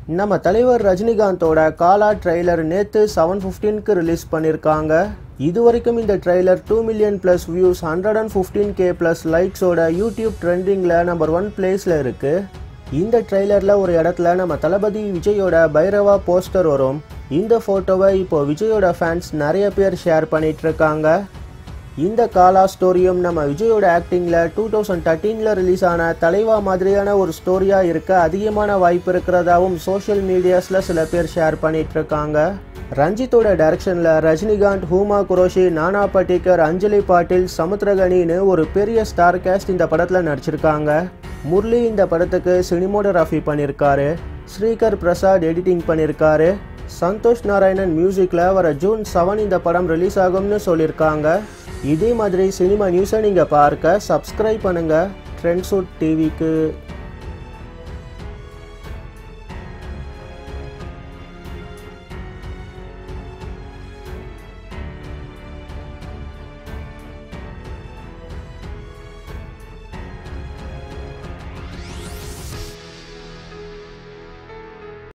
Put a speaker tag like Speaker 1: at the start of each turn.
Speaker 1: நம்ம தலைவர் ரஜினிகாந்தோட காலா ட்ரெய்லர் நேற்று செவன் ஃபிஃப்டீனுக்கு ரிலீஸ் பண்ணியிருக்காங்க இது வரைக்கும் இந்த trailer two million plus views hundred and fifteen K plus லைக்ஸோட யூடியூப் ட்ரெண்டிங்கில் நம்பர் ஒன் பிளேஸில் இருக்குது இந்த ட்ரெய்லரில் ஒரு இடத்துல நம்ம தளபதி விஜயோட பைரவா போஸ்டர் வரும் இந்த ஃபோட்டோவை இப்போ விஜயோட ஃபேன்ஸ் நிறைய பேர் ஷேர் பண்ணிட்டு இருக்காங்க இந்த காலா ஸ்டோரியும் நம்ம விஜயோட ஆக்டிங்கில் டூ தௌசண்ட் தேர்ட்டீனில் ரிலீஸ் ஆன தலைவா மாதிரியான ஒரு ஸ்டோரியாக இருக்க அதிகமான வாய்ப்பு இருக்கிறதாவும் சோஷியல் மீடியாஸில் சில பேர் ஷேர் பண்ணிட்டு இருக்காங்க ரஞ்சித்தோட டைரக்ஷனில் ரஜினிகாந்த் ஹூமா குரோஷி நானா பட்டேக்கர் அஞ்சலி பாட்டில் சமுத்திரகனின்னு ஒரு பெரிய ஸ்டார் கேஸ்ட் இந்த படத்தில் நடிச்சிருக்காங்க முரளி இந்த படத்துக்கு சினிமோடோகிராஃபி பண்ணியிருக்காரு ஸ்ரீகர் பிரசாத் எடிட்டிங் பண்ணியிருக்காரு சந்தோஷ் நாராயணன் மியூசிக்கில் வர ஜூன் செவன் இந்த படம் ரிலீஸ் ஆகும்னு சொல்லியிருக்காங்க இதே மாதிரி சினிமா நியூஸை நீங்கள் பார்க்க சப்ஸ்கிரைப் பண்ணுங்கள் ட்ரெண்ட்ஸுட் டிவிக்கு